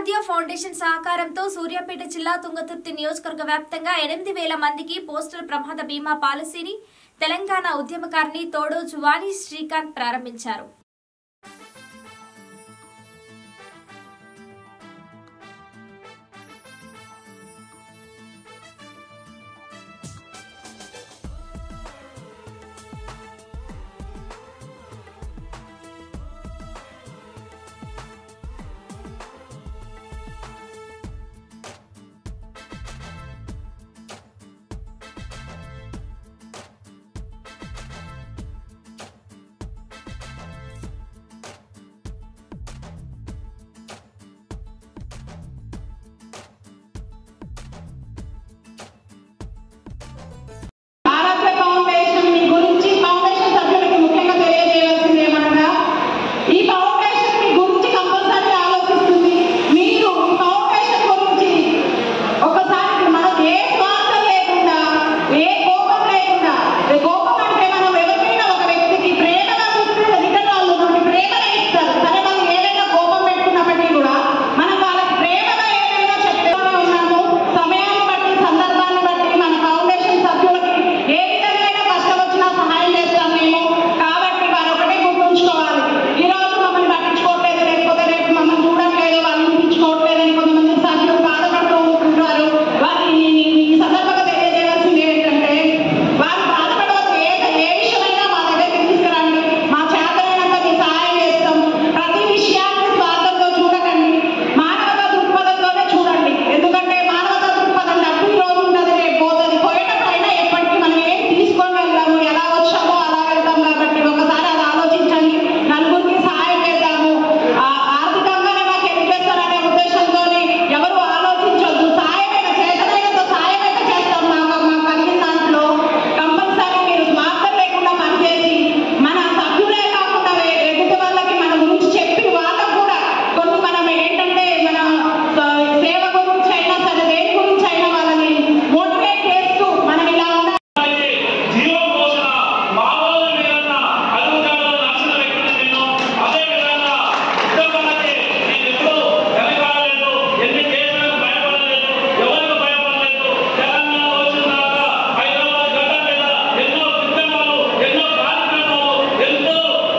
ఆరాధ్య foundation సహకారంతో సూర్యాపేట జిల్లా తుంగతుర్తి నియోజకవర్గ వ్యాప్తంగా ఎనిమిది వేల మందికి పోస్టల్ ప్రమాద బీమా పాలసీని తెలంగాణ ఉద్యమకారిణి తోడో జువాని శ్రీకాంత్ ప్రారంభించారు ఆరాధ్య ఫౌండేషన్ మీ గురించి ఫౌండేషన్ సభ్యులకి ముఖ్యంగా తెలియజేయవలసింది ఏమనగా ఈ ఫౌండేషన్ మీ గురించి కంపల్సరీ ఆలోచిస్తుంది మీరు ఈ ఫౌండేషన్ గురించి ఒకసారి మనకు ఏ స్వార్థం లేకుండా ఏ కోపం లేకుండా ఏ కోపం అంటే మనం ఎవరికైనా ఒక వ్యక్తికి ప్రేమగా చూస్తే రిటర్న్ వాళ్ళు మనకి ప్రేమనే ఇస్తారు సరే వాళ్ళు ఏదైనా కోపం పెట్టుకున్నప్పటికీ కూడా మనం వాళ్ళకి ప్రేమగా ఏదైనా చెప్తూనే ఉన్నాము సమయాన్ని బట్టి సందర్భాన్ని బట్టి మన ఫౌండేషన్ సభ్యులకి ఏ విధమైన కష్టం వచ్చినా సహాయం చేస్తాం మేము కాబట్టి వారు ఒకటే గుర్తుంచుకోవాలి ఈ రోజు మమ్మల్ని పట్టించుకోవట్లేదు లేకపోతే రేపు మమ్మల్ని చూడట్లేదు వాళ్ళు వినిపించుకోవట్లేదని కొంతమంది సభ్యులు బాధపడుతూ ఉంటున్నారు వారిని నేను ఈ సందర్భంగా తెలియజేయాల్సింది ఏంటంటే వారు బాధపడవద్దు ఏ ఏ విషయమైనా మా దగ్గరికి తీసుకురండి మా చేతనైనంత మీ సహాయం చేస్తాం ప్రతి విషయాన్ని స్వార్థంతో చూడకండి మానవత దృక్పథంతోనే చూడండి ఎందుకంటే మానవత దృక్పథం డబ్బు ఈ రోజు ఉన్నది రేపు పోతుంది పోయేటప్పుడైనా ఎప్పటికీ మనం ఏం తీసుకొని వెళ్దాము ఎలా వచ్చామో అలా వెళ్తాం కాబట్టి ఒకసారి అది ఆలోచించండి నలుగురికి సహాయం చేద్దాము ఆ ఆర్థికంగానే మాకు హెల్ప్ చేస్తారనే ఉద్దేశంతో ఎవరు ఆలోచించొద్దు సాయమైన చేతనైనంత సాయం అయితే చేస్తాం మాకు మాకు కలిగిన దాంట్లో కంపల్సరీ మీరు స్వార్థం లేకుండా పనిచేసి మన సభ్యులే కాకుండా వే- ఎదుటి వాళ్ళకి మన గురించి చెప్పి వాళ్ళకు కూడా కొన్ని మనం ఏంటంటే మన ఆ, సేవ గురించి అయినా సరే దేని గురించి అయినా వాళ్ళని మోటివేట్ చేస్తూ మనం ఇలా ఉండాలి జీవం పోసిన మానవుల మీదన్న అధికారులు రక్షణ వ్యక్తులు నేను అదే విధంగా ఉద్యోగాలకి నేను ఎప్పుడు వెనకాడలేదు ఎన్ని కేసులకు భయపడలేదు ఎవరికి భయపడలేదు తెలంగాణ వచ్చిన తర్వాత హైదరాబాద్ గడ్డ మీద ఎన్నో ఉద్యమాలు ఎన్నో కార్యక్రమాలు ఎంతో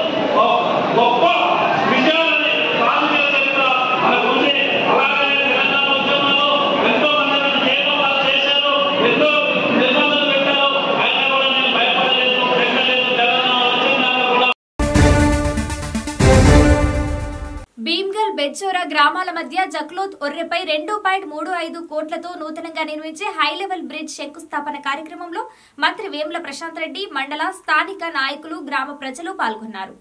గొప్ప విజయాలని సాధించిన చరిత్ర మనకు ఉంది అలాగే తెలంగాణ ఉద్యమంలో ఎంతో మంది జయప్రదాలు చేశారు ఎంతో నిర్బంధాలు పెట్టారు అయినా కూడా నేను భయపడలేదు పెట్టలేదు తెలంగాణ వచ్చిందాక కూడా భీమ్గల్ బెచ్చోరా గ్రామాల మధ్య జక్లోత్ ఒర్రెపై రెండు పాయింట్ మూడు ఐదు కోట్లతో నూతనంగా నిర్మించే హై లెవెల్ బ్రిడ్జ్ శంకుస్థాపన కార్యక్రమంలో మంత్రి వేముల ప్రశాంత్ రెడ్డి మండల స్థానిక నాయకులు గ్రామ ప్రజలు పాల్గొన్నారు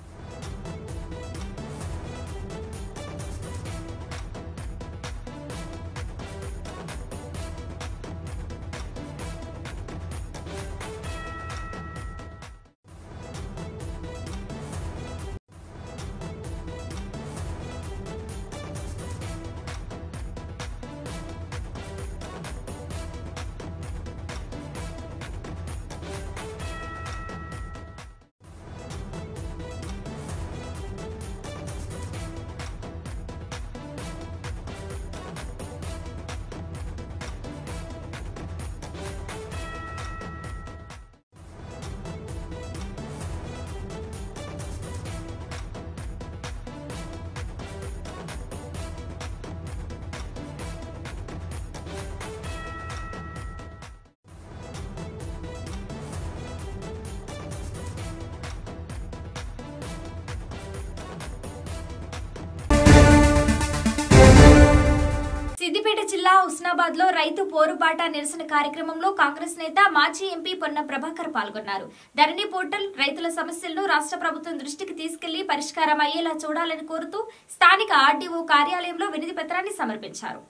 సిద్దిపేట జిల్లా హుస్నాబాద్ లో రైతు పోరుబాట నిరసన కార్యక్రమంలో కాంగ్రెస్ నేత మాజీ ఎంపీ పొన్న ప్రభాకర్ పాల్గొన్నారు ధరణి పోర్టల్ రైతుల సమస్యలను రాష్ట్ర ప్రభుత్వం దృష్టికి తీసుకెళ్లి పరిష్కారం అయ్యేలా చూడాలని కోరుతూ స్థానిక ఆర్డీఓ కార్యాలయంలో వినతి పత్రాన్ని సమర్పించారు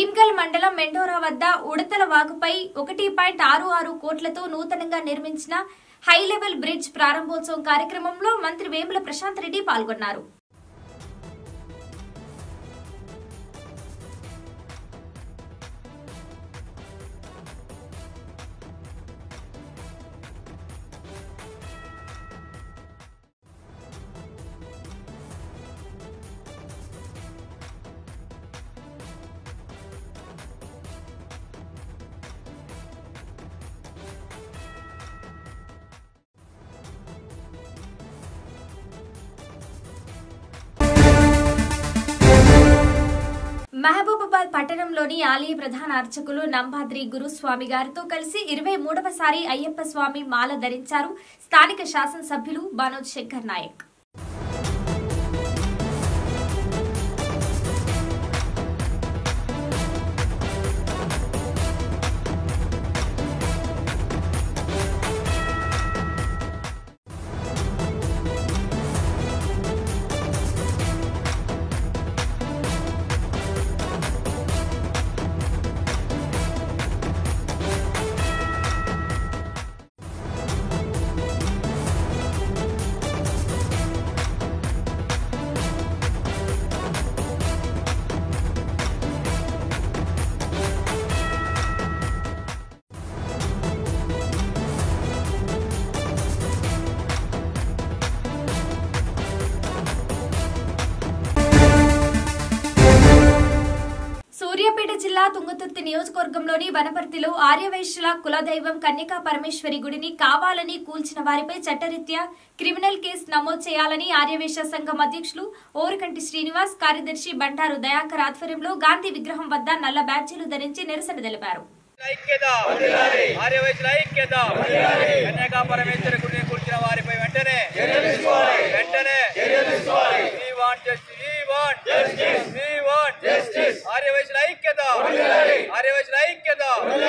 భీమ్గల్ మండలం మెండోరా వద్ద ఉడతల వాగుపై ఒకటి పాయింట్ ఆరు ఆరు కోట్లతో నూతనంగా నిర్మించిన హై లెవెల్ బ్రిడ్జ్ ప్రారంభోత్సవం కార్యక్రమంలో మంత్రి వేముల ప్రశాంత్ రెడ్డి పాల్గొన్నారు మహబూబాబాద్ పట్టణంలోని ఆలయ ప్రధాన అర్చకులు నంబాద్రి గురుస్వామి గారితో కలిసి ఇరవై మూడవసారి అయ్యప్ప స్వామి మాల ధరించారు స్థానిక శాసనసభ్యులు మనోజ్ శంకర్ నాయక్ సూర్యాపేట జిల్లా తుంగతుర్తి నియోజకవర్గంలోని వనపర్తిలో ఆర్యవైశ్యుల కులదైవం కన్యకా పరమేశ్వరి గుడిని కావాలని కూల్చిన వారిపై చట్టరీత్యా క్రిమినల్ కేసు నమోదు చేయాలని ఆర్యవైశ్య సంఘం అధ్యక్షులు ఓరకంటి శ్రీనివాస్ కార్యదర్శి బండారు దయాకర్ ఆధ్వర్యంలో గాంధీ విగ్రహం వద్ద నల్ల బ్యాడ్జీలు ధరించి నిరసన తెలిపారు ఐక్యత ఆర్యవైశ్యుల ఐక్యత కన్యాకా పరమేశ్వర గుడిని కూర్చిన వారిపై వెంటనే వెంటనే We want justice. We want justice. We want justice. ఆర్యవైశ్యుల ఐక్యత ఆర్యవైశ్యుల ఐక్యత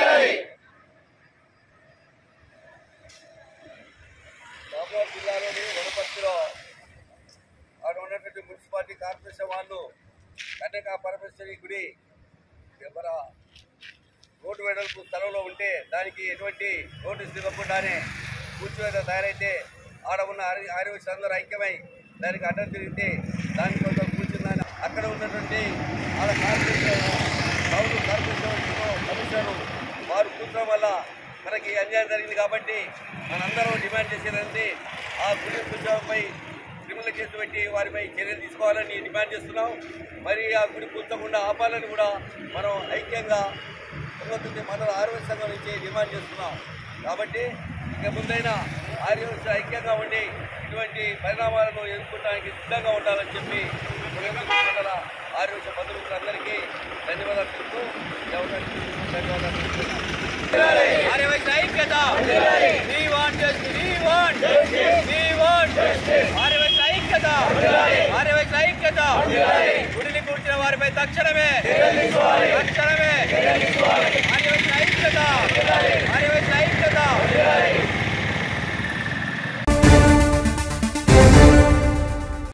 బాబురావు జిల్లాలోని వనపర్తిలో అక్కడ ఉన్నటువంటి మున్సిపాలిటీ కార్పొరేషన్ వాళ్ళు కన్యకా పరమేశ్వరి గుడి ఎవరా రోడ్డు వెడల్పు స్థలంలో ఉంటే దానికి ఎటువంటి నోటీస్ ఇవ్వకుండానే కూర్చోవేద తయారైతే ఆడ ఉన్న ఆర్య ఆర్యవైశ్యులు అందరూ ఐక్యమై దానికి అడ్డం తిరిగితే దానికోసం కూర్చుందని అక్కడ ఉన్నటువంటి ఆడ కార్పొరేషన్ టౌన్ కార్పొరేషన్ కమిషనర్ వారు కూర్చోవడం వల్ల మనకి అన్యాయం జరిగింది కాబట్టి మనందరం డిమాండ్ చేసేదంటే ఆ గుడి కూర్చోవడంపై క్రిమినల్ కేసు పెట్టి వారిపై చర్యలు తీసుకోవాలని డిమాండ్ చేస్తున్నాం మరి ఆ గుడి కూర్చోకుండా ఆపాలని కూడా మనం ఐక్యంగా తుంగతుర్తి మండల ఆరోగ్య సంఘం నుంచి డిమాండ్ చేస్తున్నాం కాబట్టి ఇక ముందైనా ఆర్యవైశ్య ఐక్యంగా ఉండి ఇటువంటి పరిణామాలను ఎదుర్కోవడానికి సిద్ధంగా ఉండాలని చెప్పి తుంగతుర్తి మండల ఆర్యవైశ్య బంధువులందరికీ ధన్యవాదాలు తెలుపుతూ ఈ అవకాశం ఇచ్చినందుకు ధన్యవాదాలు తెలుపుతున్నాను. ఆర్యవైశ్య ఐక్యత We want justice. We want justice. We want justice. Aryavysya ఐక్యత ఆర్యవైశ్య ఐక్యత గుడిని కూర్చిన వారిపై తక్షణమే తక్షణమే ఆర్యవైశ్య ఐక్యత